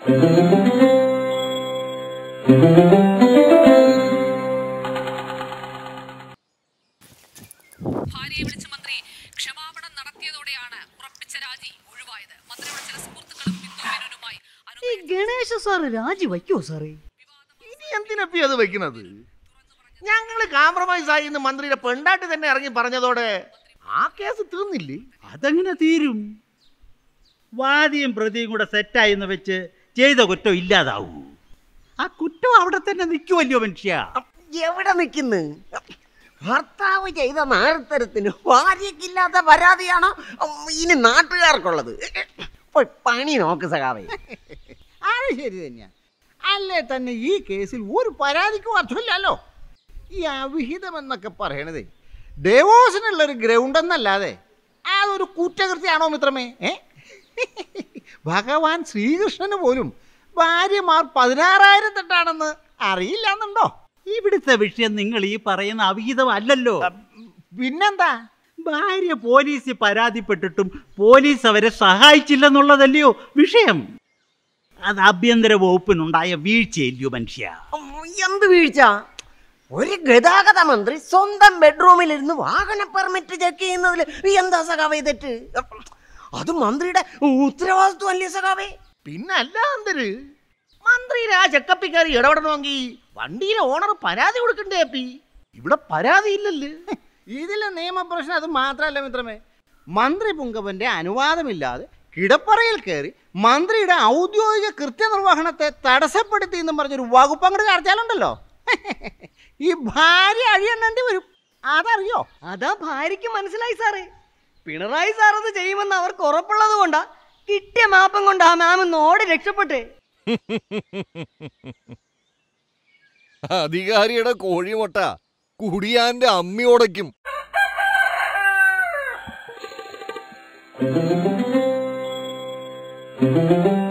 ഭാര്യയെ വിളിച്ച് മന്ത്രി ക്ഷമാപണം നടത്തിയതോടെയാണ് ഉറപ്പിച്ച രാജി ഒഴിവായത് മന്ത്രിയുടെ ചില സുഹൃത്തുക്കളും ബിന്ദു മേനോനുമായി അനു ഈ ഗണേശ സാറ് രാജി വയ്ക്കോ സാറേ ഇനി എന്തിനപ്പി അത് വെക്കുന്നത് ഞങ്ങള് കോംപ്രമൈസ് ആയി എന്ന് മന്ത്രിയുടെ പെണ്ടാട്ടി തന്നെ ഇറങ്ങി പറഞ്ഞതോടെ ആ കേസ് തീർന്നില്ലേ അതെങ്ങനെ തീരും വാദിയും പ്രതിയും കൂടെ സെറ്റായി എന്ന് വെച്ച് ചെയ്ത കുറ്റം ഇല്ലാതാവൂ ആ കുറ്റം അവിടെ തന്നെ നിൽക്കുമല്ലോ മനുഷ്യ എവിടെ നിൽക്കുന്നു ഭർത്താവ് ചെയ്ത നാരത്തരത്തിന് ഭാര്യയ്ക്കില്ലാത്ത പരാതിയാണോ ഉം, ഇനി നാട്ടുകാർക്കുള്ളത് പോയി പണി നോക്ക് സഖാവേ അത് ശരി തന്നെയാ അല്ലേ തന്നെ ഈ കേസിൽ ഒരു പരാതിക്കും അർത്ഥമില്ലല്ലോ ഈ അവിഹിതം എന്നൊക്കെ പറയണതേ ഡേവോഴ്സിനുള്ള ഒരു ഗ്രൗണ്ട് എന്നല്ലാതെ അതൊരു കുറ്റകൃത്യമാണോ മിത്രമേ ഏ ഭഗവാൻ ശ്രീകൃഷ്ണന് പോലും ഭാര്യമാർ പതിനാറായിരം തെട്ടാണെന്ന് അറിയില്ല എന്നുണ്ടോ ഇവിടുത്തെ വിഷയം നിങ്ങൾ ഈ പറയുന്ന അവിഹിതം അല്ലല്ലോ പിന്നെന്താ ഭാര്യ പോലീസിൽ പരാതിപ്പെട്ടിട്ടും പോലീസ് അവരെ സഹായിച്ചില്ലെന്നുള്ളതല്ലയോ വിഷയം അത് ആഭ്യന്തര വകുപ്പിനുണ്ടായ വീഴ്ചയല്ലയോ മനുഷ്യ ഉം, എന്ത് വീഴ്ച ഒരു ഗതാഗത മന്ത്രി സ്വന്തം ബെഡ്റൂമിലിരുന്ന് വാഹന പെർമിറ്റ് ചെക്ക് ചെയ്യുന്നതിൽ എന്താ സഖാവേ തെറ്റ് അത് മന്ത്രിയുടെ ഉത്തരവാദിത്വം അല്ലേ സഖാവേ പിന്നല്ല എന്തര് മന്ത്രിയുടെ ആ ചെക്കപ്പി കയറി ഇടപെടണമെങ്കിൽ വണ്ടിയിലെ ഓണർ പരാതി കൊടുക്കണ്ടേ അപ്പി ഇവിടെ പരാതി ഇല്ലല്ലേ ഇതിലെ നിയമപ്രശ്നം അത് മാത്രമല്ല മിത്രമേ മന്ത്രി പുങ്കവന്റെ അനുവാദമില്ലാതെ കിടപ്പറയിൽ കയറി മന്ത്രിയുടെ ഔദ്യോഗിക കൃത്യനിർവഹണത്തെ തടസ്സപ്പെടുത്തി എന്നും പറഞ്ഞൊരു വകുപ്പ് അങ്ങോട്ട് ചർച്ചയിലുണ്ടല്ലോ ഈ ഭാര്യ അഴിയണ്ണേണ്ടി വരും അതറിയോ അതാ ഭാര്യയ്ക്ക് മനസ്സിലായി സാറേ പിണറായി സാർ അത് ചെയ്യുമെന്ന് അവർക്ക് ഉറപ്പുള്ളത് കൊണ്ടാ കിട്ടിയ മാപ്പം കൊണ്ട് ആ മാം നോടി രക്ഷപ്പെട്ടേ അധികാരിയുടെ കോഴിമുട്ട കുടിയാന്റെ അമ്മിയോടയ്ക്കും ആ